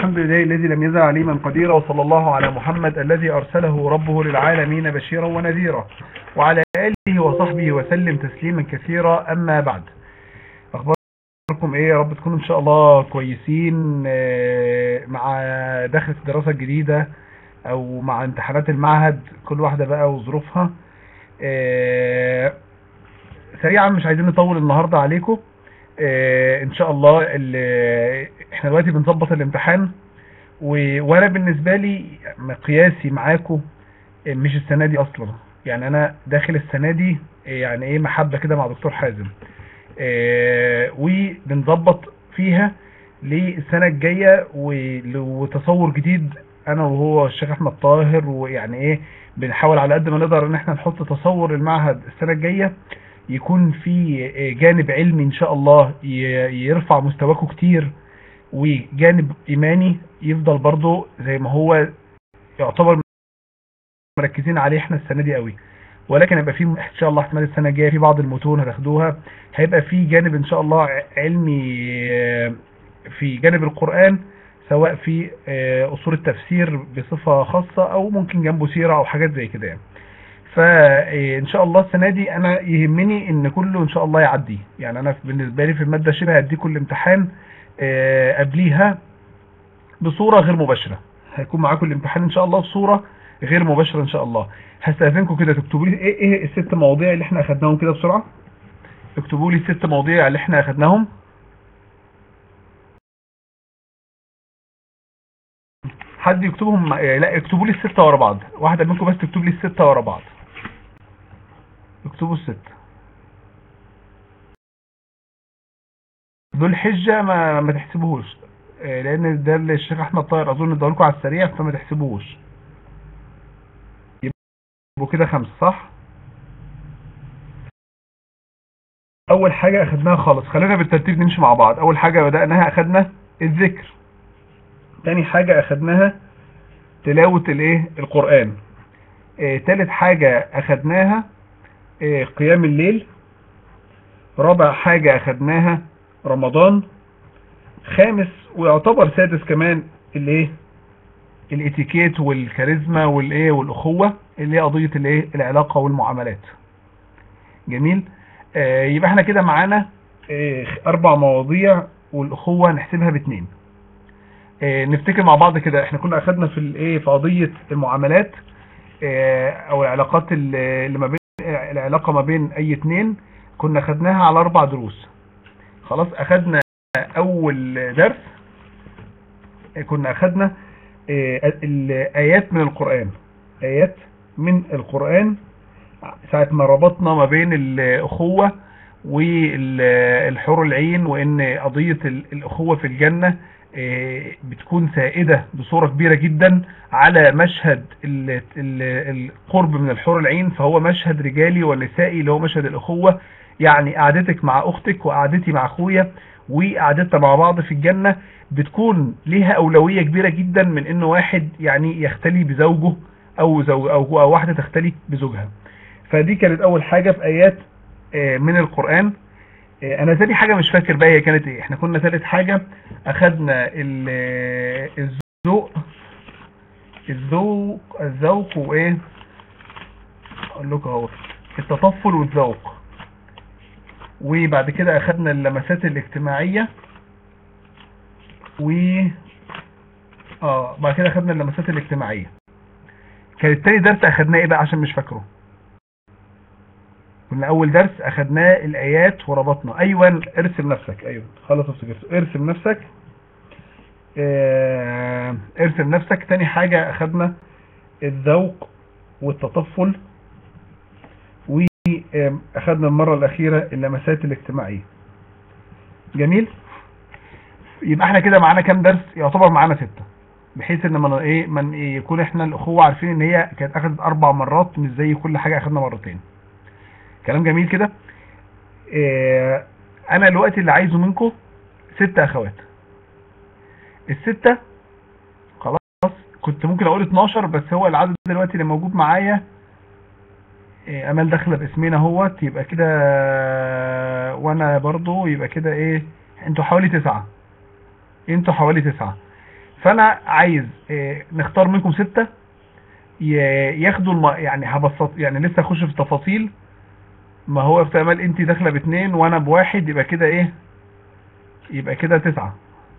الحمد لله الذي لم يزل عليما قديرا وصلى الله على محمد الذي أرسله ربه للعالمين بشيرا ونذيرا وعلى آله وصحبه وسلم تسليما كثيرا أما بعد أخباركم إيه يا رب تكونوا إن شاء الله كويسين آه، مع دخلة الدراسة الجديدة أو مع امتحانات المعهد كل واحدة بقى وظروفها آه، سريعا مش عايزين نطول النهاردة عليكم آه، ان شاء الله ال- احنا دلوقتي بنظبط الامتحان و... وانا بالنسبه لي مقياسي معاكم آه، مش السنه دي اصلا يعني انا داخل السنه دي آه، يعني ايه محبه كده مع دكتور حازم آه، وبنظبط فيها للسنه الجايه و- وتصور جديد انا وهو الشيخ احمد طاهر ويعني ايه بنحاول على قد ما نقدر ان احنا نحط تصور المعهد السنه الجايه يكون في جانب علمي ان شاء الله ي- يرفع مستواكم كتير وجانب ايماني يفضل برضو زي ما هو يعتبر مركزين عليه احنا السنه دي قوي ولكن هيبقى في ان شاء الله احتمال السنه الجايه في بعض المتون هتاخدوها هيبقى في جانب ان شاء الله ع- علمي آه، في جانب القران سواء في آه، اصول التفسير بصفه خاصه او ممكن جنبه سيره او حاجات زي كده يعني فان شاء الله السنه دي انا يهمني ان كله ان شاء الله يعدي يعني انا بالنسبه لي في الماده شبه هديكم الامتحان آه، قبليها بصوره غير مباشره هيكون معاكم الامتحان ان شاء الله بصوره غير مباشره ان شاء الله هستاذنكم كده تكتبوا لي ايه ايه الست مواضيع اللي احنا اخدناهم كده بسرعه اكتبوا لي الست مواضيع اللي احنا اخدناهم حد يكتبهم آه، لا اكتبوا لي الستة ورا بعض واحدة منكم بس تكتب لي الستة ورا بعض اكتبوا الستة ذو الحجة ما ما تحسبوهوش آه، لان ده اللي الشيخ احمد طاهر اظن اداه لكم على السريع فما تحسبوهوش يبقوا كده خمسة صح اول حاجة اخدناها خالص خلينا بالترتيب نمشي مع بعض اول حاجة بدأناها اخدنا الذكر تاني حاجة اخدناها تلاوة الايه القرآن آه، تالت حاجة اخدناها آه، قيام الليل رابع حاجة اخدناها رمضان خامس ويعتبر سادس كمان الايه الاتيكيت والكاريزما والايه والاخوة اللي هي قضية الايه العلاقة والمعاملات جميل آه، يبقى احنا كده معانا آه، اربع مواضيع والاخوة نحسبها باتنين آه، نفتكر مع بعض كده احنا كنا اخدنا في الايه في قضية المعاملات آه، او العلاقات ال- اللي ما بين العلاقة ما بين اي اتنين كنا خدناها على اربع دروس خلاص اخدنا اول درس آه، كنا اخدنا آه، الايات من القرآن ايات من القرآن ساعة ما ربطنا ما بين الاخوة والحور العين وان قضية ال- الاخوة في الجنة آه، بتكون سائدة بصورة كبيرة جدا على مشهد ال- ال- القرب من الحور العين فهو مشهد رجالي ونسائي اللي هو مشهد الأخوة يعني قعدتك مع أختك وقعدتي مع أخويا وقعدتنا مع بعض في الجنة بتكون ليها أولوية كبيرة جدا من إنه واحد يعني يختلي بزوجه أو زوج أو أو واحدة تختلي بزوجها فدي كانت أول حاجة في آيات آه، من القرآن آه، انا تاني حاجة مش فاكر بقى هي كانت ايه احنا كنا تالت حاجة اخدنا ال- الذوق الذوق الذوق وايه اقول لكم اهو التطفل والذوق وبعد كده اخدنا اللمسات الاجتماعية و اه بعد كده اخدنا اللمسات الاجتماعية كان التاني درس اخدناه ايه بقى عشان مش فاكره كنا اول درس اخدناه الايات وربطنا ايوه ارسم نفسك ايوه خلاص افتكرت ارسم نفسك اه ارسم نفسك تاني حاجة اخدنا الذوق والتطفل واخدنا المرة الاخيرة اللمسات الاجتماعية جميل يبقى احنا كده معانا كام درس يعتبر معانا ستة بحيث ان من ايه من إيه يكون احنا الاخوة عارفين ان هي كانت اخدت اربع مرات مش زي كل حاجة اخدنا مرتين كلام جميل كده اه انا الوقت اللي عايزه منكم ستة اخوات الستة خلاص كنت ممكن اقول 12 بس هو العدد دلوقتي اللي موجود معايا اه امال داخله باسمنا اهوت يبقى كده وانا برضو يبقى كده ايه انتوا حوالي تسعة انتوا حوالي تسعة فانا عايز آه، نختار منكم ستة ي- ياخدوا الم... يعني هبسط يعني لسه اخش في التفاصيل ما هو يا امال انت داخله باثنين وانا بواحد يبقى كده ايه يبقى كده تسعة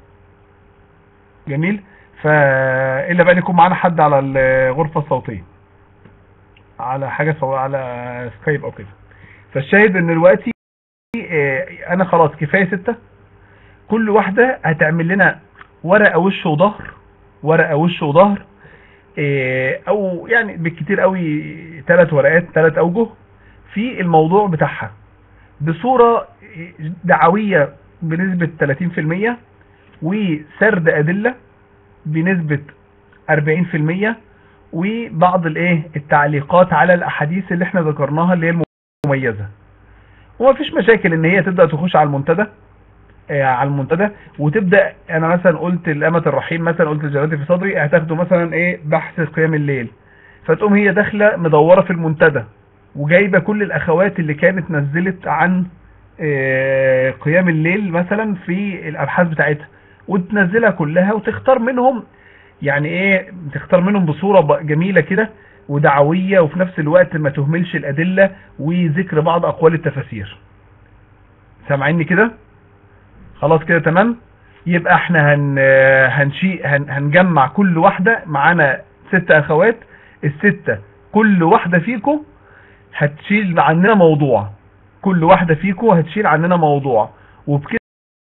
جميل فالا بقى يكون معانا حد على الغرفة الصوتية على حاجة صو... على سكايب او كده فالشاهد ان دلوقتي آه، انا خلاص كفاية ستة كل واحدة هتعمل لنا ورقة وش وظهر ورقة وش وظهر آه، او يعني بالكتير قوي ثلاث ورقات ثلاث اوجه في الموضوع بتاعها بصورة دعوية بنسبة 30% وسرد أدلة بنسبة 40% وبعض الايه التعليقات على الأحاديث اللي احنا ذكرناها اللي هي المميزة وما فيش مشاكل ان هي تبدأ تخش على المنتدى آه، على المنتدى وتبدأ انا مثلا قلت الأمة الرحيم مثلا قلت الجلالة في صدري هتاخدوا مثلا ايه بحث قيام الليل فتقوم هي داخلة مدورة في المنتدى وجايبة كل الأخوات اللي كانت نزلت عن آه، قيام الليل مثلا في الأبحاث بتاعتها وتنزلها كلها وتختار منهم يعني ايه تختار منهم بصورة ب- جميلة كده ودعوية وفي نفس الوقت ما تهملش الأدلة وذكر بعض أقوال التفاسير سامعيني كده خلاص كده تمام يبقى احنا هن هنشي هن هنجمع كل واحدة معانا ست أخوات الستة كل واحدة فيكم هتشيل عننا موضوع كل واحدة فيكم هتشيل عننا موضوع وبكده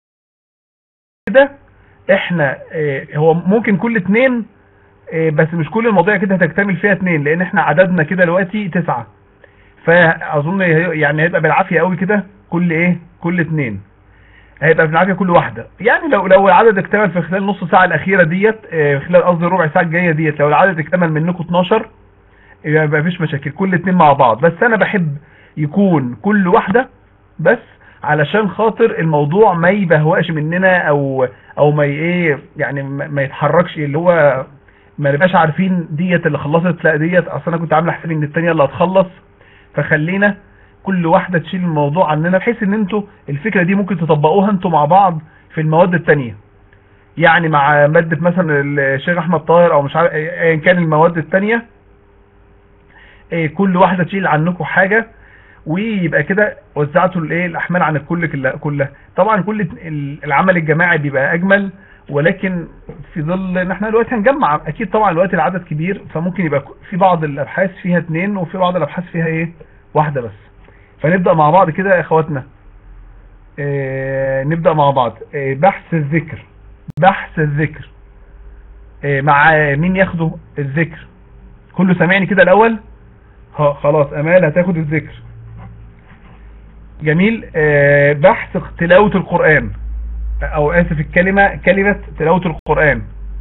احنا اه هو ممكن كل اتنين اه بس مش كل المواضيع كده هتكتمل فيها اتنين لان احنا عددنا كده دلوقتي تسعة فاظن هي- يعني هيبقى بالعافية قوي كده كل ايه كل اتنين هيبقى بالعافية كل واحدة يعني لو لو العدد اكتمل في خلال نص ساعة الاخيرة ديت اه خلال قصدي الربع ساعة الجاية ديت لو العدد اكتمل منكم 12 يبقى ما فيش مشاكل كل اتنين مع بعض بس انا بحب يكون كل واحدة بس علشان خاطر الموضوع ما يبهوأش مننا او او ما ي- ايه يعني ما ما يتحركش اللي هو ما نبقاش عارفين ديت اللي خلصت لا ديت اصل انا كنت عامل حسابي ان التانية اللي هتخلص فخلينا كل واحدة تشيل الموضوع عننا بحيث ان انتوا الفكرة دي ممكن تطبقوها انتوا مع بعض في المواد التانية يعني مع مادة مثلا الشيخ احمد طاهر او مش عارف ايا كان المواد التانية إيه، كل واحدة تشيل عنكم حاجة ويبقى كده وزعتوا الايه الاحمال عن الكل كلها كلها طبعا كل ال- العمل الجماعي بيبقى اجمل ولكن في ظل ان احنا دلوقتي هنجمع اكيد طبعا دلوقتي العدد كبير فممكن يبقى في بعض الابحاث فيها اتنين وفي بعض الابحاث فيها ايه واحدة بس فنبدأ مع بعض كده يا اخواتنا اه نبدأ مع بعض اه بحث الذكر بحث الذكر اه مع مين ياخده الذكر كله سامعني كده الاول ها خلاص امال هتاخد الذكر جميل آه، بحث تلاوة القرآن او اسف الكلمة كلمة تلاوة القرآن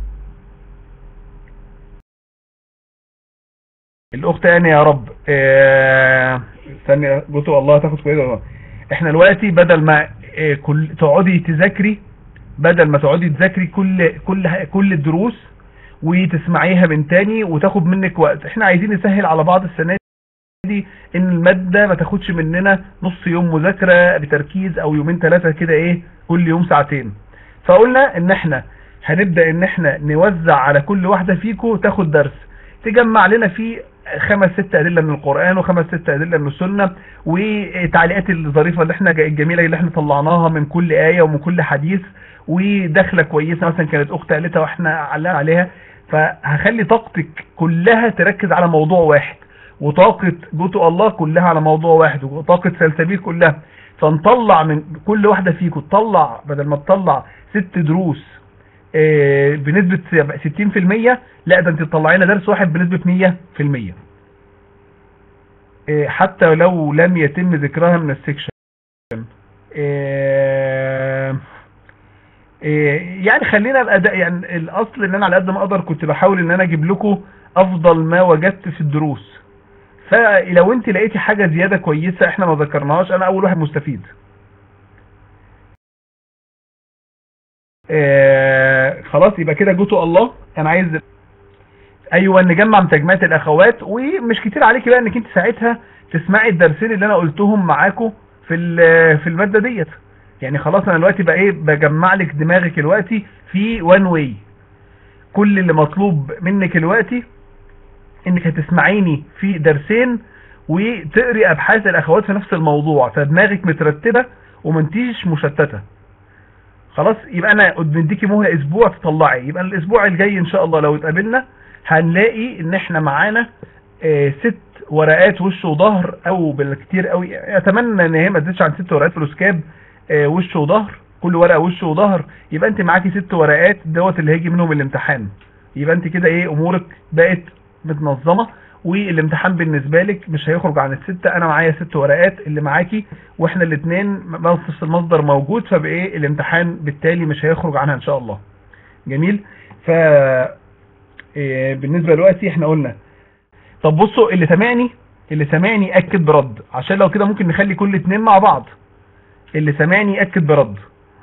الاخت انا يا رب آه، استني جوتو الله هتاخد كويس والله احنا دلوقتي بدل ما آه، كل تقعدي تذاكري بدل ما تقعدي تذاكري كل كل كل الدروس وتسمعيها من تاني وتاخد منك وقت احنا عايزين نسهل على بعض السنة دي ان المادة ما تاخدش مننا نص يوم مذاكرة بتركيز او يومين ثلاثة كده ايه كل يوم ساعتين فقلنا ان احنا هنبدأ ان احنا نوزع على كل واحدة فيكم تاخد درس تجمع لنا فيه خمس ست ادلة من القرآن وخمس ست ادلة من السنة وتعليقات الظريفة اللي احنا الجميلة اللي احنا طلعناها من كل آية ومن كل حديث ودخلة كويسة مثلا كانت اخت قالتها واحنا علقنا عليها فهخلي طاقتك كلها تركز على موضوع واحد وطاقة جوتو الله كلها على موضوع واحد وطاقة سلسبيل كلها فنطلع من كل واحدة فيكم تطلع بدل ما تطلع ست دروس آه، بنسبة 60% لا ده انت تطلعي لنا درس واحد بنسبة 100% آه، حتى لو لم يتم ذكرها من السكشن آه، آه، يعني خلينا الاداء يعني الاصل ان انا على قد ما اقدر كنت بحاول ان انا اجيب لكم افضل ما وجدت في الدروس فلو انت لقيتي حاجة زيادة كويسة احنا ما ذكرناهاش انا اول واحد مستفيد آه خلاص يبقى كده جوتو الله انا عايز ايوه نجمع متجمعات الاخوات ومش كتير عليكي بقى انك انت ساعتها تسمعي الدرسين اللي انا قلتهم معاكم في ال- في المادة ديت يعني خلاص انا دلوقتي بقى ايه بجمع لك دماغك دلوقتي في وان واي كل اللي مطلوب منك دلوقتي انك هتسمعيني في درسين وتقري ابحاث الاخوات في نفس الموضوع فدماغك مترتبة ومنتيش مشتتة خلاص يبقى انا مديكي مهلة اسبوع تطلعي يبقى الاسبوع الجاي ان شاء الله لو اتقابلنا هنلاقي ان احنا معانا اه ست ورقات وش وظهر او بالكتير قوي اتمنى ان هي ما تزيدش عن ست ورقات فلوسكاب اه وش وظهر كل ورقة وش وظهر يبقى انت معاكي ست ورقات دوت اللي هيجي منهم الامتحان يبقى انت كده ايه امورك بقت متنظمة والامتحان بالنسبة لك مش هيخرج عن الستة انا معايا ست ورقات اللي معاكي واحنا الاثنين نفس المصدر موجود فبايه الامتحان بالتالي مش هيخرج عنها ان شاء الله جميل ف إيه بالنسبة دلوقتي احنا قلنا طب بصوا اللي سمعني اللي سمعني اكد برد عشان لو كده ممكن نخلي كل اتنين مع بعض اللي سمعني اكد برد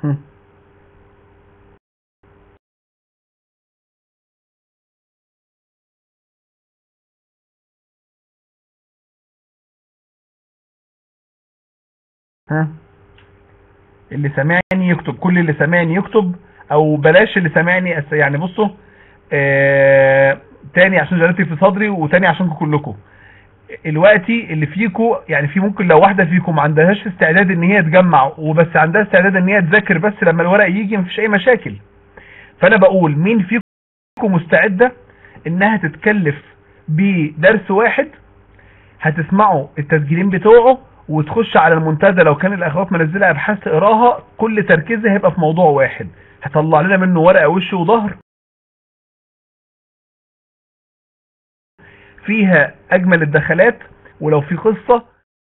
ها اللي سمعني يكتب كل اللي سمعني يكتب او بلاش اللي سمعني أس... يعني بصوا آه... تاني عشان جلالتي في صدري وتاني عشانكم كلكم الوقتي اللي فيكم يعني في ممكن لو واحدة فيكم ما عندهاش استعداد ان هي تجمع وبس عندها استعداد ان هي تذاكر بس لما الورق يجي مفيش اي مشاكل فانا بقول مين فيكم مستعدة انها تتكلف بدرس واحد هتسمعوا التسجيلين بتوعه وتخش على المنتدى لو كان الاخوات منزله ابحاث تقراها كل تركيزها هيبقى في موضوع واحد هطلع لنا منه ورقه وش وظهر فيها اجمل الدخلات ولو في قصه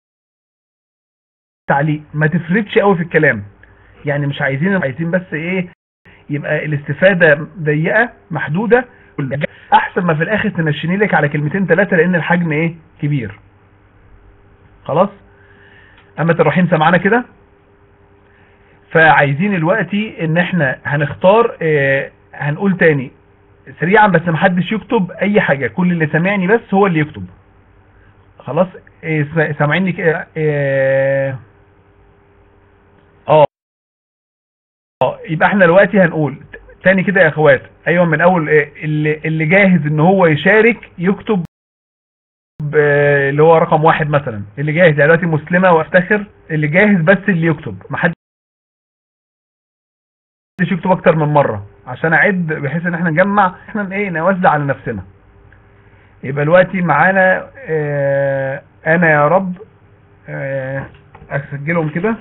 تعليق ما تفردش قوي في الكلام يعني مش عايزين عايزين بس ايه يبقى الاستفاده ضيقه محدوده احسن ما في الاخر تنشني لك على كلمتين ثلاثه لان الحجم ايه كبير خلاص أمة الرحيم سمعنا كده فعايزين دلوقتي ان احنا هنختار اه هنقول تاني سريعا بس محدش يكتب اي حاجة كل اللي سمعني بس هو اللي يكتب خلاص اه سامعيني كده اه اه يبقى احنا دلوقتي هنقول تاني كده يا اخوات ايوه من اول اه اللي, اللي جاهز ان هو يشارك يكتب اللي هو رقم واحد مثلا اللي جاهز يعني دلوقتي مسلمة وافتخر اللي جاهز بس اللي يكتب ما حدش يكتب اكتر من مرة عشان اعد بحيث ان احنا نجمع احنا ايه نوزع على نفسنا يبقى دلوقتي معانا اه انا يا رب اه اسجلهم كده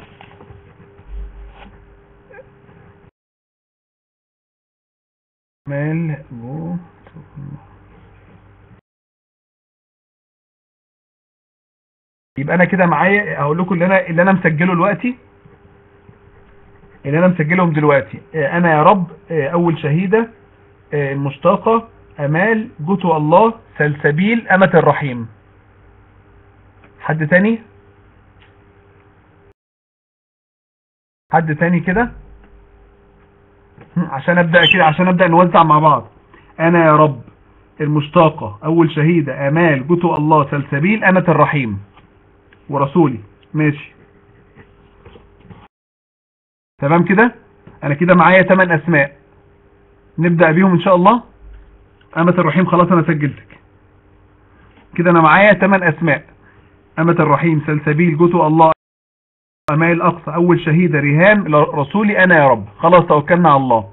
مال جو يبقى انا كده معايا هقول لكم اللي انا اللي انا مسجله دلوقتي اللي انا مسجلهم دلوقتي انا يا رب اول شهيدة المشتاقة امال جوتو الله سلسبيل امة الرحيم حد تاني حد تاني كده عشان ابدأ كده عشان ابدأ نوزع مع بعض انا يا رب المشتاقة اول شهيدة امال جوتو الله سلسبيل امة الرحيم ورسولي ماشي تمام كده انا كده معايا 8 اسماء نبدأ بيهم ان شاء الله امة الرحيم خلاص انا سجلتك كده انا معايا 8 اسماء امة الرحيم سلسبيل جوتو الله امال الاقصى اول شهيدة ريهام رسولي انا يا رب خلاص توكلنا على الله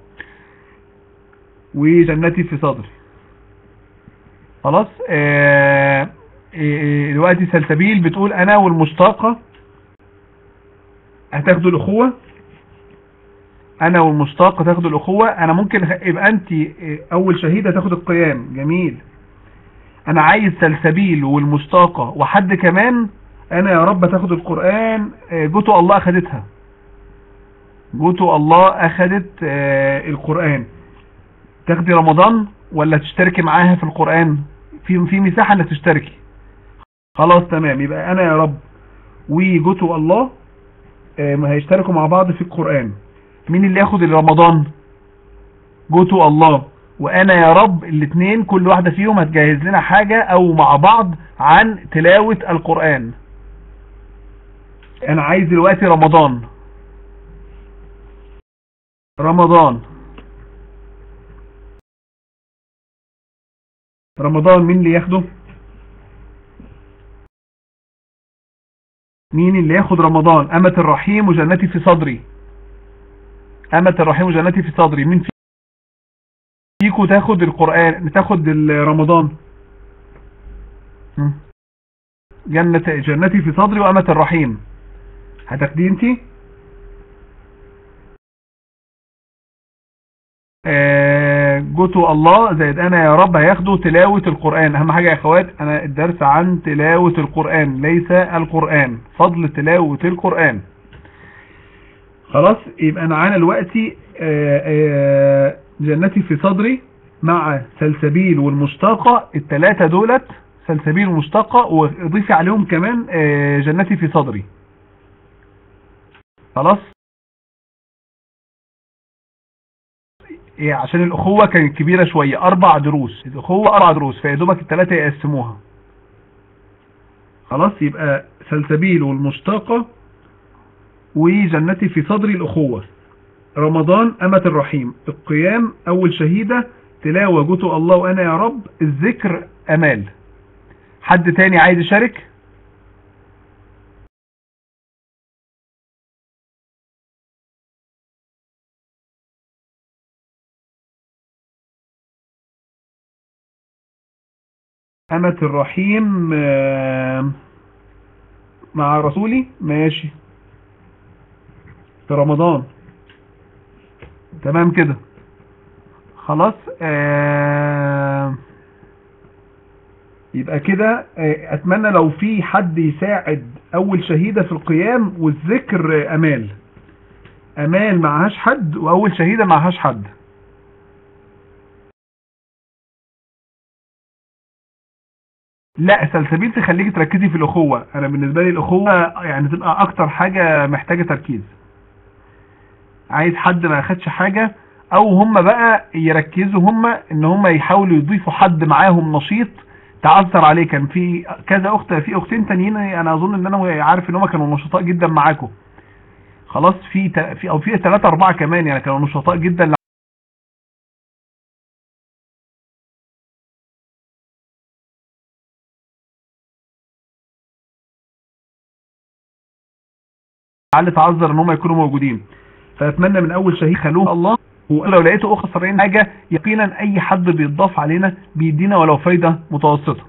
وجنتي في صدري خلاص آه دلوقتي سلسبيل بتقول انا والمشتاقة هتاخدوا الاخوة انا والمشتاقة تاخدوا الاخوة انا ممكن يبقى انت اول شهيدة تاخد القيام جميل انا عايز سلسبيل والمشتاقة وحد كمان انا يا رب تاخد القرآن جوتو الله اخدتها جوتو الله اخدت القرآن تاخدي رمضان ولا تشتركي معاها في القرآن في في مساحة انك تشتركي خلاص تمام يبقى انا يا رب وجوتو الله ما هيشتركوا مع بعض في القرآن مين اللي ياخد رمضان جوتو الله وانا يا رب الاثنين كل واحدة فيهم هتجهز لنا حاجة او مع بعض عن تلاوة القرآن انا عايز دلوقتي رمضان رمضان رمضان مين اللي ياخده مين اللي ياخد رمضان أمة الرحيم وجنتي في صدري أمة الرحيم وجنتي في صدري مين فيكو تاخد القرآن تاخد رمضان جنة جنتي في صدري وأمة الرحيم هتاخديه انتي آه، جوتو الله زائد انا يا رب هياخدوا تلاوة القرآن اهم حاجة يا اخوات انا الدرس عن تلاوة القرآن ليس القرآن فضل تلاوة القرآن خلاص يبقى معانا دلوقتي آه، آه، جنتي في صدري مع سلسبيل والمشتاقة التلاتة دولت سلسبيل ومشتاقة واضيفي عليهم كمان جنتي في صدري خلاص ايه عشان الاخوة كانت كبيرة شوية اربع دروس الاخوة اربع دروس فيدوبك التلاتة يقسموها خلاص يبقى سلسبيل والمشتاقة وجنتي في صدري الاخوة رمضان امة الرحيم القيام اول شهيدة تلاوة جوتو الله وانا يا رب الذكر امال حد تاني عايز يشارك أمة الرحيم مع رسولي ماشي في رمضان تمام كده خلاص يبقى كده اتمنى لو في حد يساعد اول شهيدة في القيام والذكر امال امال معهاش حد واول شهيدة معهاش حد لا سلسبيل تخليكي تركزي في الاخوة انا بالنسبة لي الاخوة يعني تبقى اكتر حاجة محتاجة تركيز عايز حد ما اخدش حاجة او هم بقى يركزوا هم ان هم يحاولوا يضيفوا حد معاهم نشيط تعثر عليه كان في كذا اخت في اختين تانيين انا اظن ان انا عارف ان هم كانوا نشطاء جدا معاكم خلاص في في او في ثلاثة اربعة كمان يعني كانوا نشطاء جدا لعل تعذر ان هم يكونوا موجودين فاتمنى من اول شهيد خلوه الله ولو لقيته اخر 70 حاجة يقينا اي حد بيتضاف علينا بيدينا ولو فايدة متوسطة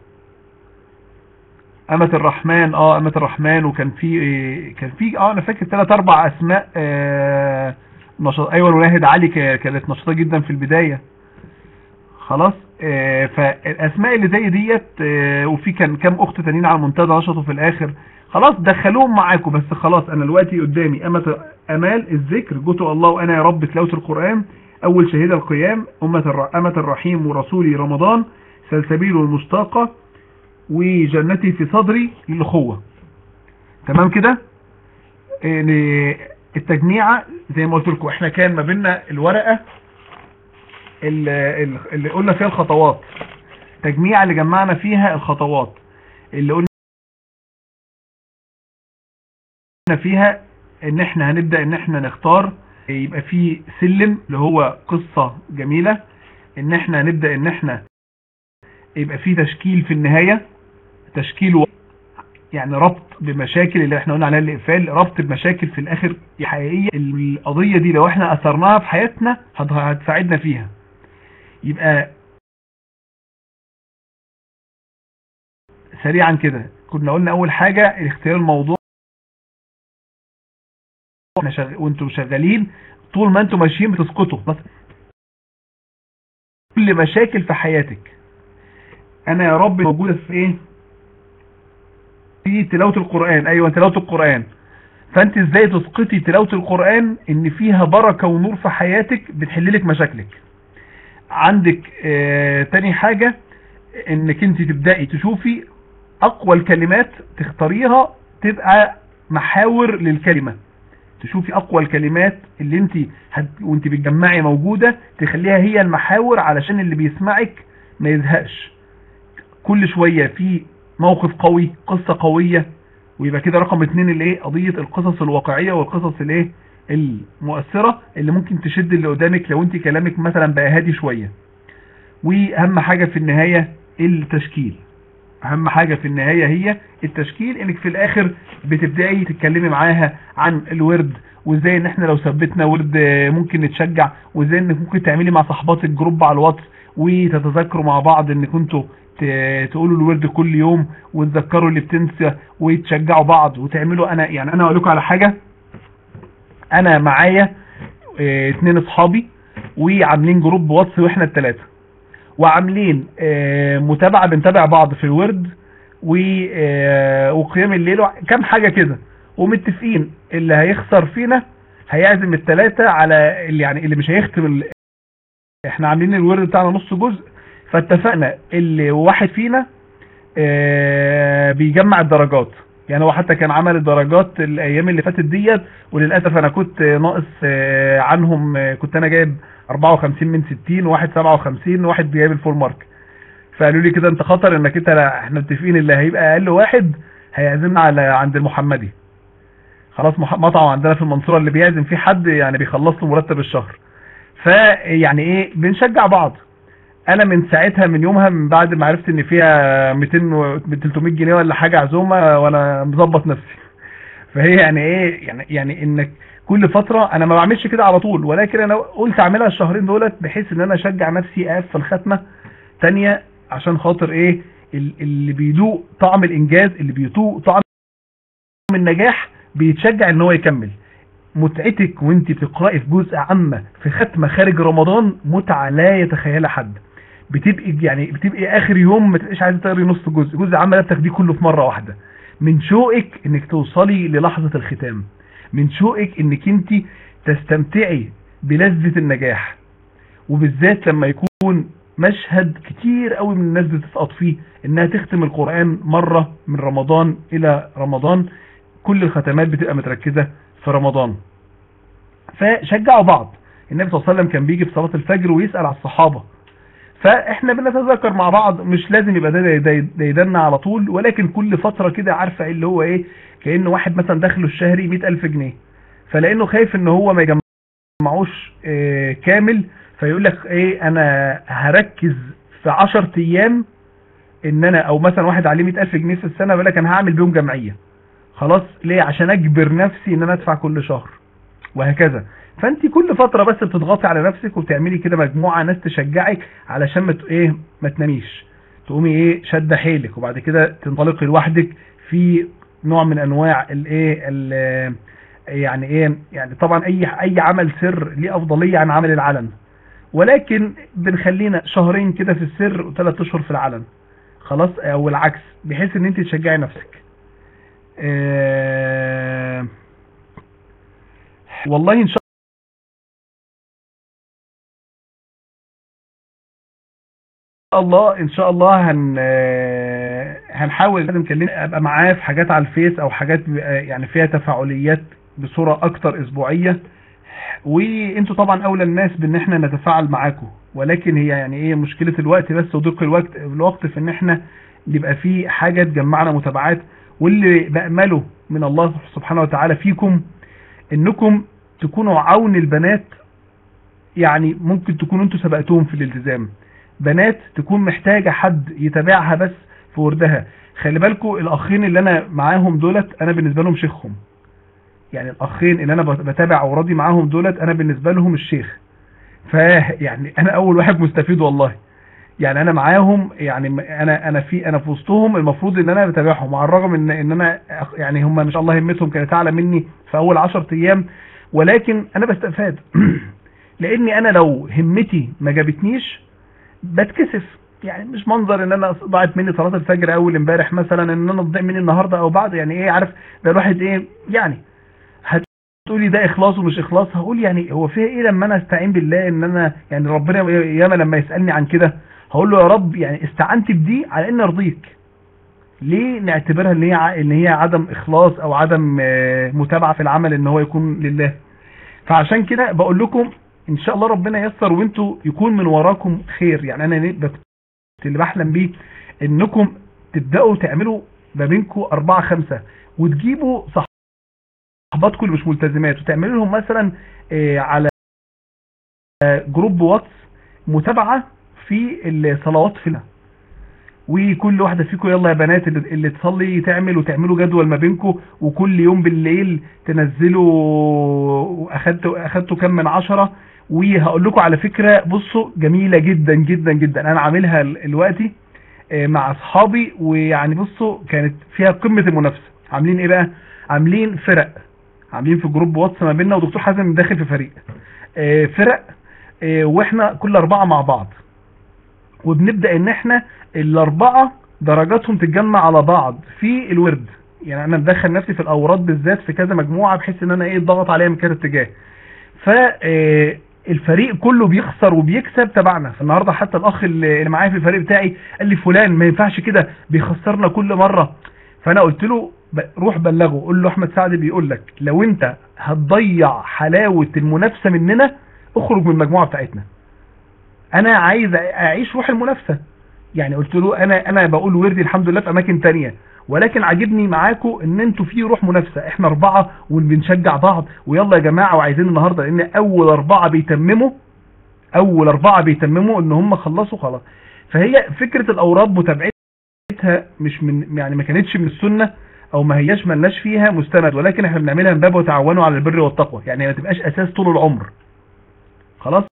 امة الرحمن اه امة الرحمن وكان في كان في اه انا فاكر ثلاث اربع اسماء آه نشط ايوه الولاهد علي كانت نشطة جدا في البداية خلاص آه فالاسماء اللي زي ديت آه وفي كان كام اخت تانيين على المنتدى نشطوا في الاخر خلاص دخلوهم معاكم بس خلاص انا دلوقتي قدامي أمة امال الذكر جوتو الله وانا يا رب تلاوة القرآن اول شهيدة القيام أمة أمة الرحيم ورسولي رمضان سلسبيل المشتاقة وجنتي في صدري للأخوة تمام كده التجميعة زي ما قلت لكم احنا كان ما بيننا الورقة اللي قلنا فيها الخطوات تجميعة اللي جمعنا فيها الخطوات اللي قلنا فيها ان احنا هنبدأ ان احنا نختار يبقى في سلم اللي هو قصة جميلة ان احنا هنبدأ ان احنا يبقى في تشكيل في النهاية تشكيل يعني ربط بمشاكل اللي احنا قلنا عليها الاقفال ربط بمشاكل في الاخر حقيقية القضية دي لو احنا اثرناها في حياتنا هتساعدنا فيها يبقى سريعا كده كنا قلنا اول حاجة اختيار الموضوع احنا شغ... وانتم شغالين طول ما انتم ماشيين بتسقطوا بس كل مشاكل في حياتك انا يا رب موجودة في ايه في تلاوة القرآن ايوه تلاوة القرآن فانت ازاي تسقطي تلاوة القرآن ان فيها بركة ونور في حياتك بتحل لك مشاكلك عندك اه تاني حاجة انك انت تبدأي تشوفي اقوى الكلمات تختاريها تبقى محاور للكلمة تشوفي اقوى الكلمات اللي انت هت... وانت بتجمعي موجودة تخليها هي المحاور علشان اللي بيسمعك ما يزهقش كل شوية في موقف قوي قصة قوية ويبقى كده رقم اتنين اللي ايه قضية القصص الواقعية والقصص الايه المؤثرة اللي ممكن تشد اللي قدامك لو انت كلامك مثلا بقى هادي شوية واهم حاجة في النهاية التشكيل اهم حاجة في النهاية هي التشكيل انك في الاخر بتبدأي تتكلمي معاها عن الورد وازاي ان احنا لو ثبتنا ورد ممكن نتشجع وازاي انك ممكن تعملي مع صحبات الجروب على الواتس وتتذكروا مع بعض ان كنتوا تقولوا الورد كل يوم وتذكروا اللي بتنسى وتشجعوا بعض وتعملوا انا يعني انا اقول لكم على حاجة انا معايا اه اتنين اصحابي وعاملين جروب واتس واحنا التلاتة وعاملين اه متابعة بنتابع بعض في الورد اه وقيام الليل كام حاجة كده ومتفقين اللي هيخسر فينا هيعزم التلاتة على اللي يعني اللي مش هيختم ال... احنا عاملين الورد بتاعنا نص جزء فاتفقنا اللي واحد فينا اه بيجمع الدرجات يعني هو حتى كان عمل الدرجات الايام اللي فاتت ديت وللاسف انا كنت ناقص اه عنهم اه كنت انا جايب 54 من 60 وواحد 57 وواحد جايب الفول مارك فقالوا لي كده انت خطر انك انت لا احنا متفقين اللي هيبقى اقل واحد هيعزمنا على عند المحمدي خلاص مطعم عندنا في المنصورة اللي بيعزم فيه حد يعني بيخلص له مرتب الشهر فيعني ايه بنشجع بعض انا من ساعتها من يومها من بعد ما عرفت ان فيها 200 و 300 جنيه ولا حاجة عزومة وانا مظبط نفسي فهي يعني ايه يعني يعني انك كل فترة انا ما بعملش كده على طول ولكن انا قلت اعملها الشهرين دولت بحيث ان انا اشجع نفسي اقفل ختمة تانية عشان خاطر ايه اللي بيدوق طعم الانجاز اللي بيدوق طعم النجاح بيتشجع ان هو يكمل متعتك وانت بتقرأي في جزء عامة في ختمة خارج رمضان متعة لا يتخيلها حد بتبقي يعني بتبقي اخر يوم ما تبقيش عايزه تقري نص جزء جزء عامة ده بتاخديه كله في مرة واحدة من شوقك انك توصلي للحظة الختام من شوقك انك انت تستمتعي بلذة النجاح وبالذات لما يكون مشهد كتير قوي من الناس بتسقط فيه انها تختم القرآن مرة من رمضان الى رمضان كل الختمات بتبقى متركزة في رمضان فشجعوا بعض النبي صلى الله عليه وسلم كان بيجي في صلاة الفجر ويسأل على الصحابة فاحنا بنتذكر مع بعض مش لازم يبقى ده ديدنا على طول ولكن كل فترة كده عارفة اللي هو ايه كأنه واحد مثلا دخله الشهري 100000 جنيه فلانه خايف ان هو ما يجمعوش اه كامل فيقول لك ايه انا هركز في 10 ايام ان انا او مثلا واحد عليه 100000 جنيه في السنة بيقول لك انا هعمل بيهم جمعية خلاص ليه عشان اجبر نفسي ان انا ادفع كل شهر وهكذا فانت كل فترة بس بتضغطي على نفسك وبتعملي كده مجموعة ناس تشجعك علشان ما ايه ما تناميش تقومي ايه شد حيلك وبعد كده تنطلقي لوحدك في نوع من انواع الايه يعني ايه يعني طبعا اي اي عمل سر ليه افضليه عن عمل العلن ولكن بنخلينا شهرين كده في السر وثلاث اشهر في العلن خلاص او العكس بحيث ان انت تشجعي نفسك اه والله ان شاء الله ان شاء الله هن هنحاول نكلمه ابقى معاه في حاجات على الفيس او حاجات يعني فيها تفاعليات بصورة اكتر اسبوعية وانتوا طبعا اولى الناس بان احنا نتفاعل معاكم ولكن هي يعني ايه مشكلة الوقت بس وضيق الوقت الوقت في ان احنا يبقى في حاجة تجمعنا متابعات واللي بأمله من الله سبحانه وتعالى فيكم انكم تكونوا عون البنات يعني ممكن تكونوا انتوا سبقتوهم في الالتزام بنات تكون محتاجة حد يتابعها بس في وردها خلي بالكم الاخين اللي انا معاهم دولت انا بالنسبة لهم شيخهم يعني الاخين اللي انا بتابع اوراضي معاهم دولت انا بالنسبة لهم الشيخ فيعني انا اول واحد مستفيد والله يعني انا معاهم يعني انا انا في انا في وسطهم المفروض ان انا بتابعهم على الرغم ان ان انا يعني هم ما شاء الله همتهم كانت اعلى مني في اول 10 ايام ولكن انا بستفاد لاني انا لو همتي ما جابتنيش بتكسف يعني مش منظر ان انا ضاعت مني صلاه الفجر اول امبارح مثلا ان انا تضيع مني النهارده او بعد يعني ايه عارف ده الواحد ايه يعني هتقولي ده اخلاص ومش اخلاص هقول يعني هو فيها ايه لما انا استعين بالله ان انا يعني ربنا ياما لما يسالني عن كده هقول له يا رب يعني استعنت بدي على ان ارضيك ليه نعتبرها ان هي ان هي عدم اخلاص او عدم متابعه في العمل ان هو يكون لله فعشان كده بقول لكم ان شاء الله ربنا ييسر وانتوا يكون من وراكم خير يعني انا اللي بحلم بيه انكم تبداوا تعملوا ما بينكم أربعة خمسة وتجيبوا صحباتكم اللي مش ملتزمات وتعملوا لهم مثلا على جروب واتس متابعة في الصلوات في وكل واحدة فيكم يلا يا بنات اللي, اللي تصلي تعمل وتعملوا جدول ما بينكم وكل يوم بالليل تنزلوا اخدتوا اخدتوا كم من عشرة وهقول لكم على فكرة بصوا جميلة جدا جدا جدا انا عاملها دلوقتي آه، مع اصحابي ويعني بصوا كانت فيها قمة المنافسة عاملين ايه بقى عاملين فرق عاملين في جروب واتس ما بيننا ودكتور حازم داخل في فريق آه، فرق آه، واحنا كل اربعة مع بعض وبنبدأ ان احنا الاربعة درجاتهم تتجمع على بعض في الورد يعني انا مدخل نفسي في الاوراد بالذات في كذا مجموعة بحيث ان انا ايه ضغط عليها من كذا اتجاه فالفريق كله بيخسر وبيكسب تبعنا فالنهاردة حتى الاخ اللي معايا في الفريق بتاعي قال لي فلان ما ينفعش كده بيخسرنا كل مرة فانا قلت له روح بلغه قول له احمد سعد بيقول لك لو انت هتضيع حلاوة المنافسة مننا اخرج من المجموعة بتاعتنا انا عايز اعيش روح المنافسة يعني قلت له انا انا بقول وردي الحمد لله في اماكن تانية ولكن عاجبني معاكم ان انتوا في روح منافسه احنا اربعه وبنشجع بعض ويلا يا جماعه وعايزين النهارده لان اول اربعه بيتمموا اول اربعه بيتمموا ان هم خلصوا خلاص فهي فكره الاوراد متابعتها مش من يعني ما كانتش من السنه او ما هياش ملناش فيها مستند ولكن احنا بنعملها من باب وتعاونوا على البر والتقوى يعني ما تبقاش اساس طول العمر خلاص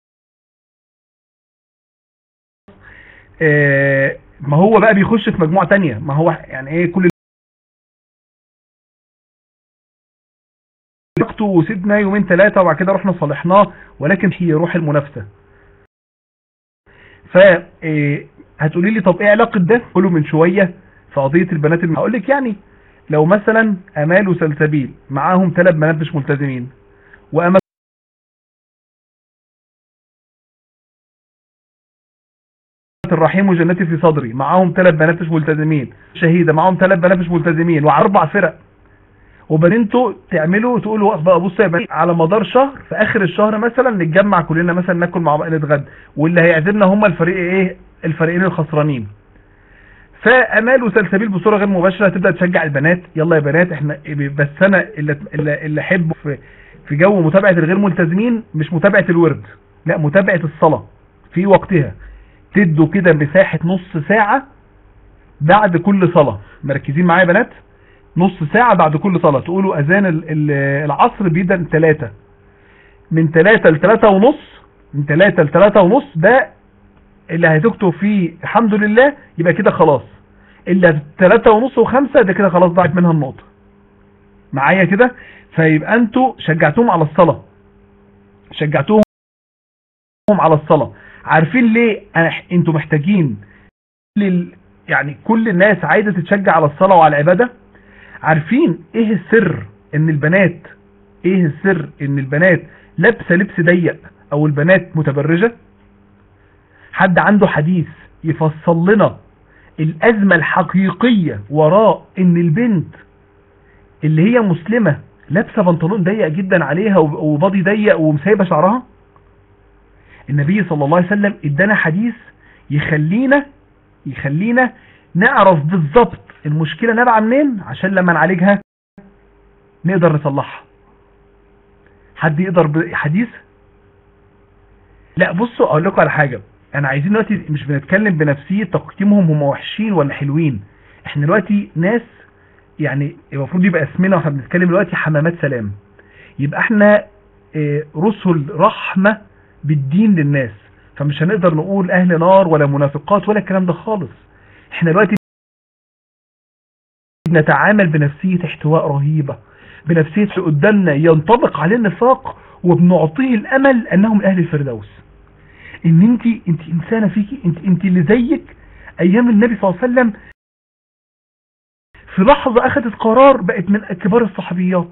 آه ما هو بقى بيخش في مجموعة تانية ما هو يعني ايه كل وقته وسيدنا يومين ثلاثة وبعد كده رحنا صالحناه ولكن هي روح المنافسة ف آه، هتقولي لي طب ايه علاقة ده كله من شوية في قضية البنات اللي هقول لك يعني لو مثلا امال وسلسبيل معاهم ثلاث بنات مش ملتزمين وامل الرحيم وجنتي في صدري معاهم ثلاث بنات مش ملتزمين شهيده معاهم ثلاث بنات مش ملتزمين واربع فرق وبنتوا تعملوا تقولوا بقى بصوا يا بنات على مدار شهر في اخر الشهر مثلا نتجمع كلنا مثلا ناكل مع بعض نتغدى واللي هيعزمنا هم الفريق ايه الفريقين الخسرانين فامال وسلسبيل بصوره غير مباشره تبدا تشجع البنات يلا يا بنات احنا بس انا اللي اللي احبه في في جو متابعه الغير ملتزمين مش متابعه الورد لا متابعه الصلاه في وقتها تدوا كده مساحة نص ساعة بعد كل صلاة مركزين معايا يا بنات نص ساعة بعد كل صلاة تقولوا اذان العصر بيدا ثلاثة من ثلاثة لثلاثة ونص من ثلاثة لثلاثة ونص ده اللي هتكتب فيه الحمد لله يبقى كده خلاص اللي ثلاثة ونص وخمسة ده كده خلاص ضاعت منها النقطة معايا كده فيبقى انتوا شجعتوهم على الصلاة شجعتوهم على الصلاة عارفين ليه انتوا محتاجين لل يعني كل الناس عايزة تتشجع على الصلاة وعلى العبادة عارفين ايه السر ان البنات ايه السر ان البنات لابسه لبس ضيق او البنات متبرجة حد عنده حديث يفصل لنا الازمة الحقيقية وراء ان البنت اللي هي مسلمة لابسه بنطلون ضيق جدا عليها وباضي ضيق ومسايبه شعرها النبي صلى الله عليه وسلم ادانا حديث يخلينا يخلينا نعرف بالظبط المشكلة نابعة منين عشان لما نعالجها نقدر نصلحها حد يقدر حديث لا بصوا اقول لكم على حاجة انا عايزين دلوقتي مش بنتكلم بنفسية تقييمهم هم وحشين ولا حلوين احنا دلوقتي ناس يعني المفروض يبقى اسمنا واحنا بنتكلم دلوقتي حمامات سلام يبقى احنا آه، رسل رحمة بالدين للناس فمش هنقدر نقول اهل نار ولا منافقات ولا الكلام ده خالص احنا دلوقتي نتعامل بنفسية احتواء رهيبة بنفسية قدامنا ينطبق عليه النفاق وبنعطيه الامل انهم اهل الفردوس ان انت انت انسانة فيكي انت انت اللي زيك ايام النبي صلى الله عليه وسلم في لحظة اخذت قرار بقت من كبار الصحابيات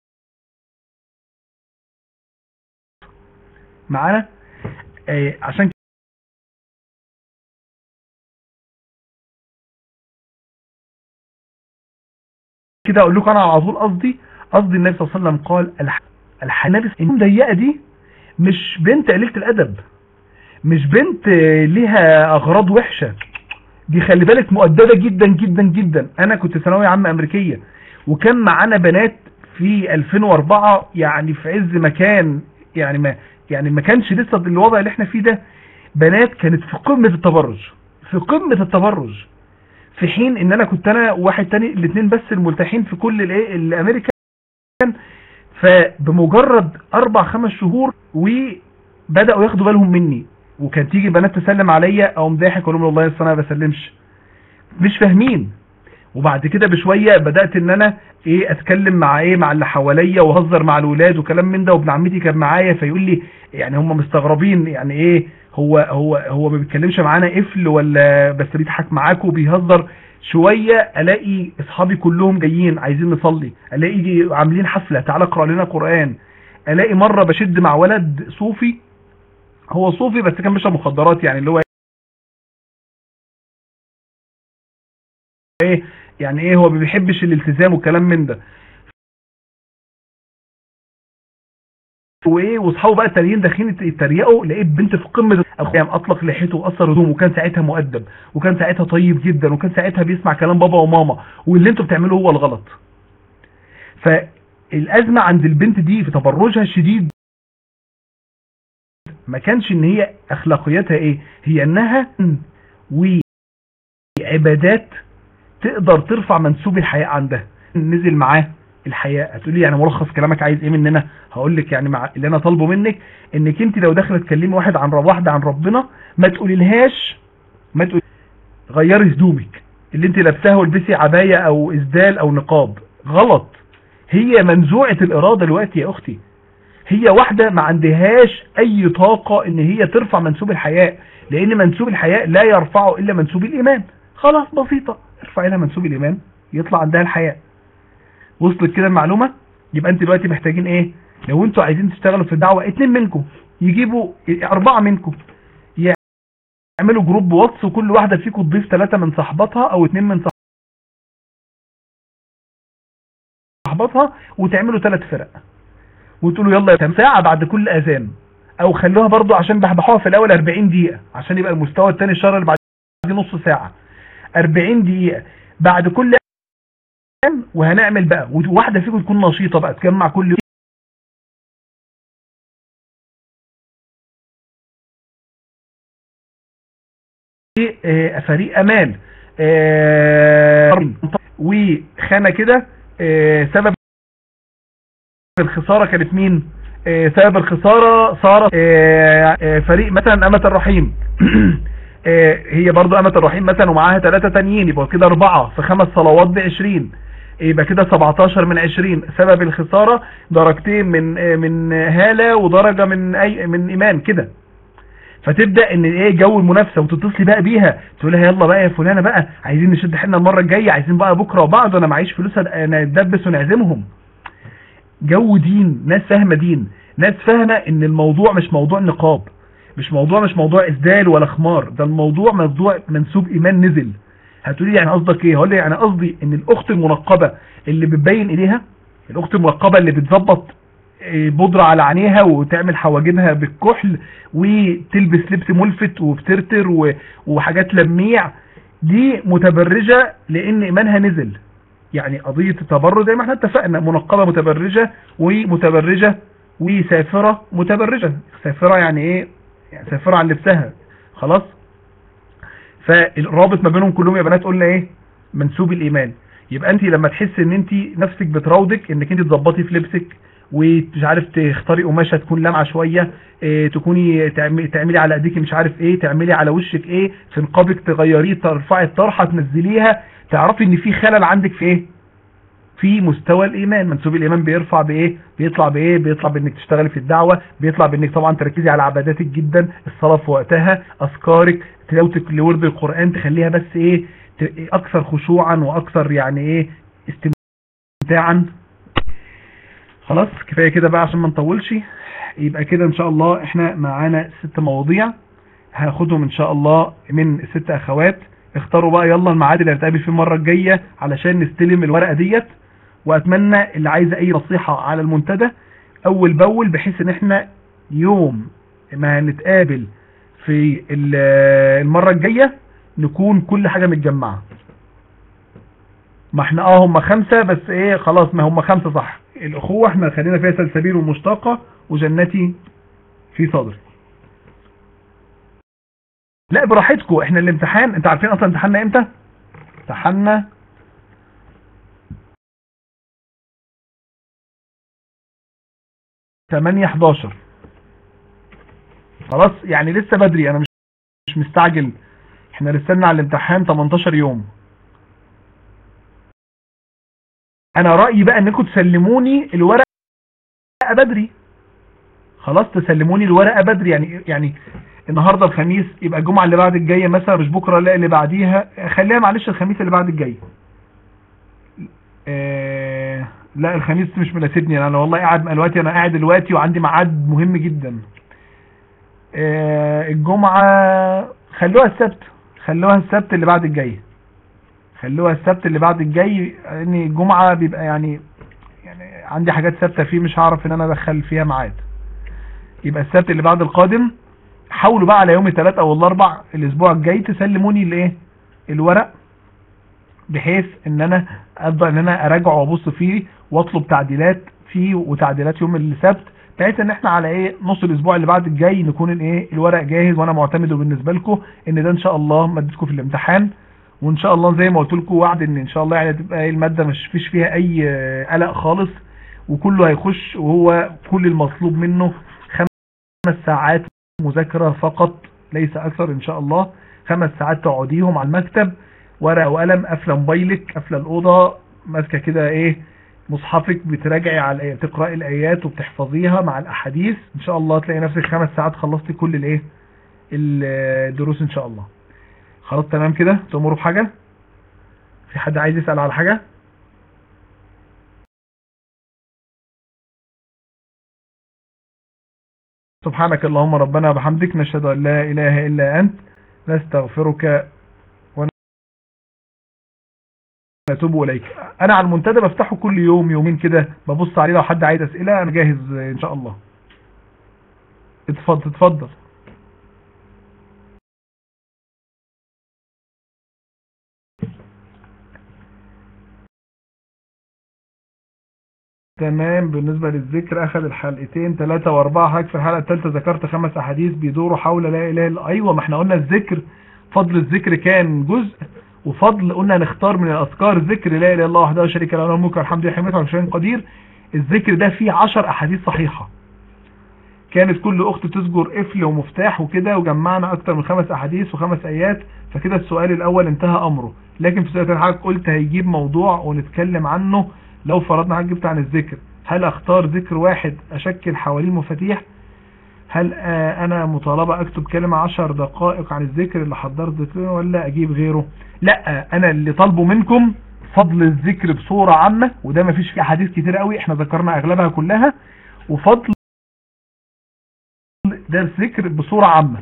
معانا آه عشان كده اقول لكم انا على طول قصدي قصدي النبي صلى الله عليه وسلم قال الحنابس ضيقه دي مش بنت قليله الادب مش بنت ليها اغراض وحشه دي خلي بالك مؤدبه جدا جدا جدا انا كنت ثانويه عامه امريكيه وكان معانا بنات في 2004 يعني في عز مكان يعني ما يعني ما كانش لسه الوضع اللي احنا فيه ده بنات كانت في قمة التبرج في قمة التبرج في حين ان انا كنت انا وواحد تاني الاثنين بس الملتحين في كل الايه الامريكان فبمجرد اربع خمس شهور وبداوا ياخدوا بالهم مني وكان تيجي بنات تسلم عليا او مضاحك اقول لهم والله اصل انا ما بسلمش مش فاهمين وبعد كده بشويه بدات ان انا ايه اتكلم مع ايه مع اللي حواليا واهزر مع الولاد وكلام من ده وابن عمتي كان معايا فيقول لي يعني هم مستغربين يعني ايه هو هو هو ما بيتكلمش معانا قفل ولا بس بيضحك معاكم وبيهزر شويه الاقي اصحابي كلهم جايين عايزين نصلي الاقي عاملين حفله تعالى اقرا لنا قران الاقي مره بشد مع ولد صوفي هو صوفي بس كان بيشرب مخدرات يعني اللي هو ايه يعني ايه هو ما بيحبش الالتزام والكلام من ده وايه واصحابه بقى التانيين داخلين يتريقوا لقيت بنت في قمه القيام اطلق لحيته وقصر هدومه وكان ساعتها مؤدب وكان ساعتها طيب جدا وكان ساعتها بيسمع كلام بابا وماما واللي انتوا بتعملوه هو الغلط فالازمه عند البنت دي في تبرجها الشديد ما كانش ان هي اخلاقياتها ايه هي انها وعبادات تقدر ترفع منسوب الحياء عندها نزل معاه الحياء هتقولي يعني ملخص كلامك عايز ايه مننا هقول لك يعني مع اللي انا طالبه منك انك انت لو داخله تكلمي واحد عن رب واحده عن ربنا ما تقوليلهاش ما تقولي غيري هدومك اللي انت لابساها والبسي عبايه او اسدال او نقاب غلط هي منزوعه الاراده دلوقتي يا اختي هي واحده ما عندهاش اي طاقه ان هي ترفع منسوب الحياء لان منسوب الحياء لا يرفعه الا منسوب الايمان خلاص بسيطه ارفعي لها منسوب الايمان يطلع عندها الحياء وصلت كده المعلومه يبقى انت دلوقتي محتاجين ايه لو انتوا عايزين تشتغلوا في الدعوه اتنين منكم يجيبوا اربعه منكم يعملوا جروب واتس وكل واحده فيكم تضيف ثلاثه من صاحباتها او اتنين من صاحباتها وتعملوا ثلاث فرق وتقولوا يلا يا ساعه بعد كل اذان او خلوها برضو عشان بحبحوها في الاول 40 دقيقه عشان يبقى المستوى الثاني الشهر اللي بعد نص ساعه 40 دقيقه بعد كل وهنعمل بقى وواحده فيكم تكون نشيطه بقى تجمع كل يوم فريق امان وخانه كده سبب الخساره كانت مين سبب الخساره صار فريق مثلا امه الرحيم هي برضو امه الرحيم مثلا ومعاها ثلاثه تانيين يبقى كده اربعه في خمس صلوات ب 20 يبقى كده 17 من 20 سبب الخسارة درجتين من من هالة ودرجة من اي من ايمان كده فتبدا ان ايه جو المنافسه وتتصلي بقى بيها تقول لها يلا بقى يا فلانه بقى عايزين نشد حيلنا المره الجايه عايزين بقى بكره وبعد انا معيش فلوس ندبس ونعزمهم جو دين ناس فاهمه دين ناس فاهمه ان الموضوع مش موضوع نقاب مش موضوع مش موضوع اسدال ولا خمار ده الموضوع موضوع منسوب ايمان نزل هتقولي يعني قصدك ايه هقول لي يعني قصدي ان الاخت المنقبه اللي بتبين ايديها الاخت المنقبه اللي بتظبط بودرة على عينيها وتعمل حواجبها بالكحل وتلبس لبس ملفت وبترتر وحاجات لميع دي متبرجة لان ايمانها نزل يعني قضية التبرج زي ما احنا اتفقنا منقبة متبرجة ومتبرجة وسافرة متبرجة سافرة يعني ايه يعني سافرة عن لبسها خلاص فالرابط ما بينهم كلهم يا بنات قلنا ايه منسوب الايمان يبقى انت لما تحس ان انت نفسك بتراودك انك انت تظبطي في لبسك ومش عارف تختاري قماشه تكون لامعه شويه إيه تكوني تعملي على ايديكي مش عارف ايه تعملي على وشك ايه في نقابك تغيريه ترفعي الطرحه تنزليها تعرفي ان في خلل عندك في ايه في مستوى الايمان منسوب الايمان بيرفع بايه بيطلع بايه بيطلع بانك تشتغلي في الدعوه بيطلع بانك طبعا تركزي على عباداتك جدا الصلاه في وقتها اذكارك تلاوتك لورد القران تخليها بس ايه اكثر خشوعا واكثر يعني ايه استمتاعا خلاص كفايه كده بقى عشان ما نطولش يبقى كده ان شاء الله احنا معانا ست مواضيع هاخدهم ان شاء الله من ست اخوات اختاروا بقى يلا الميعاد اللي هنتقابل فيه المره الجايه علشان نستلم الورقه ديت واتمنى اللي عايزه اي نصيحه على المنتدى اول باول بحيث ان احنا يوم ما هنتقابل في المره الجايه نكون كل حاجه متجمعه ما احنا اه هم خمسه بس ايه خلاص ما هم خمسه صح الاخوه احنا خلينا فيها سلسبيل ومشتاقه وجنتي في صدري لا براحتكم احنا الامتحان انت عارفين اصلا امتحاننا امتى امتحاننا تمانية حداشر خلاص يعني لسه بدري انا مش مش مستعجل احنا لسه على الامتحان 18 يوم انا رأيي بقى انكم تسلموني الورقة بدري خلاص تسلموني الورقة بدري يعني يعني النهاردة الخميس يبقى الجمعة اللي بعد الجاية مثلا مش بكرة لا اللي بعديها خليها معلش الخميس اللي بعد الجاي اه لا الخميس مش مناسبني انا والله قاعد دلوقتي انا قاعد دلوقتي وعندي ميعاد مهم جدا اه الجمعة خلوها السبت خلوها السبت اللي بعد الجاي خلوها السبت اللي بعد الجاي لان الجمعة بيبقى يعني يعني عندي حاجات ثابته فيه مش هعرف ان انا ادخل فيها ميعاد يبقى السبت اللي بعد القادم حاولوا بقى على يوم الثلاث او الاربع الاسبوع الجاي تسلموني الايه الورق بحيث ان انا ابدا ان انا اراجعه وابص فيه واطلب تعديلات فيه وتعديلات يوم السبت بحيث ان احنا على ايه نص الاسبوع اللي بعد الجاي نكون الايه الورق جاهز وانا معتمده بالنسبه لكم ان ده ان شاء الله مادتكم في الامتحان وان شاء الله زي ما قلت لكم وعد ان ان شاء الله يعني تبقى الماده مش فيش فيها اي قلق خالص وكله هيخش وهو كل المطلوب منه خمس ساعات مذاكره فقط ليس اكثر ان شاء الله خمس ساعات تقعديهم على المكتب ورقه وقلم قافله موبايلك قافله الاوضه ماسكه كده ايه مصحفك بتراجعي على تقراي الايات وبتحفظيها مع الاحاديث ان شاء الله تلاقي نفسك خمس ساعات خلصتي كل الايه الدروس ان شاء الله خلاص تمام كده تأمروا بحاجة في حد عايز يسأل على حاجة سبحانك اللهم ربنا وبحمدك نشهد أن لا إله إلا أنت نستغفرك ونتوب إليك أنا على المنتدى بفتحه كل يوم يومين كده ببص عليه لو حد عايز أسئلة أنا جاهز إن شاء الله اتفضل اتفضل تمام بالنسبة للذكر اخذ الحلقتين ثلاثة واربعة حضرتك في الحلقة الثالثة ذكرت خمس احاديث بيدوروا حول لا اله الا ايوه ما احنا قلنا الذكر فضل الذكر كان جزء وفضل قلنا نختار من الاذكار ذكر لا اله الا الله وحده لا شريك له له الملك والحمد لله حميته وشيء قدير الذكر ده فيه 10 احاديث صحيحة كانت كل اخت تذكر قفل ومفتاح وكده وجمعنا اكتر من خمس احاديث وخمس ايات فكده السؤال الاول انتهى امره لكن في سؤال حضرتك قلت هيجيب موضوع ونتكلم عنه لو فرضنا حاجة جبت عن الذكر هل اختار ذكر واحد اشكل حواليه المفاتيح هل آه انا مطالبة اكتب كلمة عشر دقائق عن الذكر اللي حضرت ذكره ولا اجيب غيره لا انا اللي طالبه منكم فضل الذكر بصورة عامة وده مفيش فيه احاديث كتير قوي احنا ذكرنا اغلبها كلها وفضل ده الذكر بصورة عامة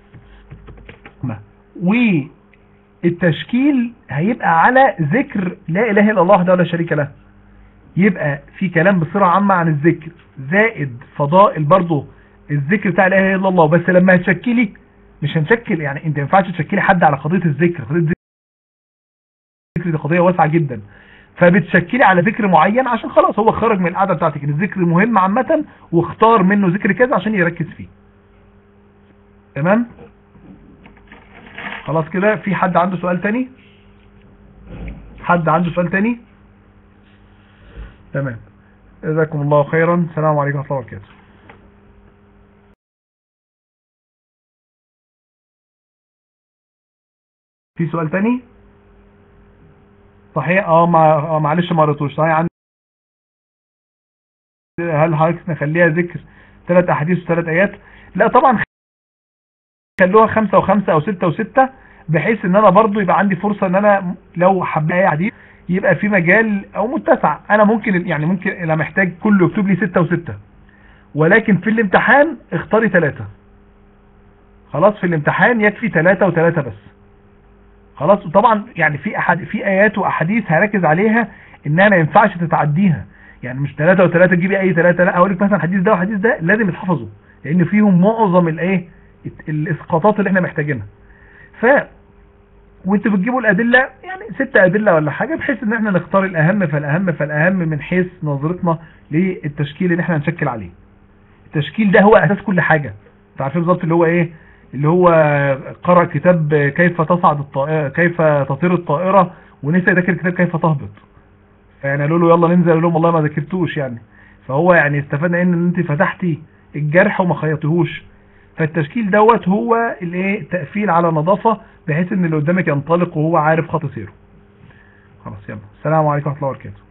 والتشكيل هيبقى على ذكر لا اله الا الله وحده لا شريك له يبقى في كلام بصورة عامة عن الذكر زائد فضائل برضه الذكر بتاع لا اله الا الله بس لما هتشكلي مش هنشكل يعني انت ما ينفعش تشكلي حد على قضية الذكر قضية الذكر دي قضية واسعة جدا فبتشكلي على ذكر معين عشان خلاص هو خرج من القعدة بتاعتك ان الذكر مهم عامة واختار منه ذكر كذا عشان يركز فيه تمام خلاص كده في حد عنده سؤال تاني حد عنده سؤال تاني تمام جزاكم الله خيرا السلام عليكم ورحمه الله وبركاته في سؤال تاني صحيح اه مع... معلش ما قريتوش صحيح عندي هل حضرتك نخليها ذكر ثلاث احاديث وثلاث ايات لا طبعا خلوها خمسة وخمسة او ستة وستة بحيث ان انا برضو يبقى عندي فرصة ان انا لو حبيت اي حديث يبقى في مجال او متسع انا ممكن يعني ممكن انا محتاج كله يكتب لي ستة وستة ولكن في الامتحان اختاري ثلاثة خلاص في الامتحان يكفي ثلاثة وثلاثة بس خلاص وطبعا يعني في أحد في ايات واحاديث هركز عليها انها ما ينفعش تتعديها يعني مش ثلاثة وثلاثة تجيبي اي ثلاثة لا اقول لك مثلا حديث ده وحديث ده لازم يتحفظوا لان فيهم معظم الايه الاسقاطات اللي احنا محتاجينها ف وانتوا بتجيبوا الادلة يعني ست ادلة ولا حاجة بحيث ان احنا نختار الاهم فالاهم فالاهم من حيث نظرتنا للتشكيل اللي احنا هنشكل عليه التشكيل ده هو اساس كل حاجة انتوا عارفين بالظبط اللي هو ايه اللي هو قرأ كتاب كيف تصعد الطائرة كيف تطير الطائرة ونسى يذاكر كتاب كيف تهبط فيعني قالوا له يلا ننزل قال لهم والله ما ذاكرتوش يعني فهو يعني استفدنا ان انت فتحتي الجرح وما خيطتهوش فالتشكيل دوت هو الايه تقفيل على نظافة بحيث ان اللي قدامك ينطلق وهو عارف خط سيره خلاص يلا السلام عليكم ورحمة الله وبركاته